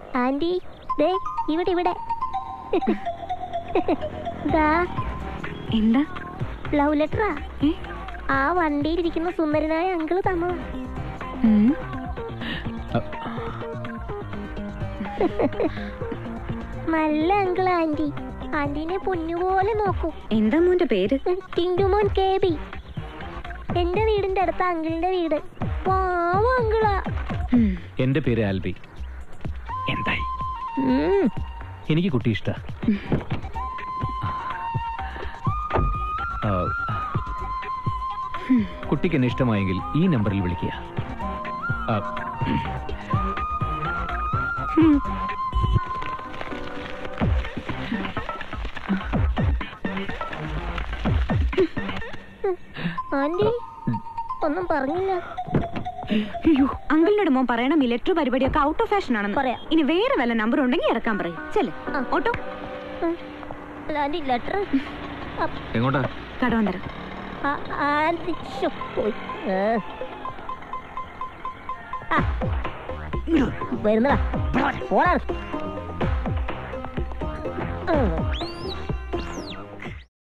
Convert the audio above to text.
Anti ദേ ഇവിടെ ഇവിടെ ദാ എന്താ ലവ് ലെറ്ററാ ഏ? ആ വണ്ടിയിലിരിക്കുന്ന സുന്ദരനായ അങ്കിള് തന്നതാ ഉം. നല്ല അങ്കിള് ആന്റി ആന്റിനെ പൊന്നുപോലെ നോക്കൂ എന്താ മോന്റെ പേര് ടിൻറ്റുമോൻ കെ ബി എന്റെ വീടിന്റെ അടുത്ത അങ്കിളിന്റെ വീട് പാവ അങ്കിളാ ഉം. എന്റെ പേര് ആൽബി എന്തായി എനിക്ക് കുട്ടി ഇഷ്ട കുട്ടിക്ക് എന്നെ ഇഷ്ടമായെങ്കിൽ ഈ നമ്പറിൽ വിളിക്കുക ആ, ആന്റി ഒന്നും പറഞ്ഞില്ല അയ്യോ അങ്കിളിനോട് മോൻ പറയണം ഈ ലെറ്റർ പരിപാടിയൊക്കെ ഔട്ട് ഓഫ് ഫാഷൻ ആണെന്ന് പറയാം. ഇനി വേറെ വല്ല നമ്പർ ഉണ്ടെങ്കിൽ ഇറക്കാൻ പറയും ചെല് ആ. ഓട്ടോ ഉം. അല്ല ആന്റി ലെറ്റർ എങ്ങോട്ടാ കടവന്തരം ആന്റി ശ്ശോ, പോയി ഏ. ആ. വരുന്നടാ പോടാ ഉം.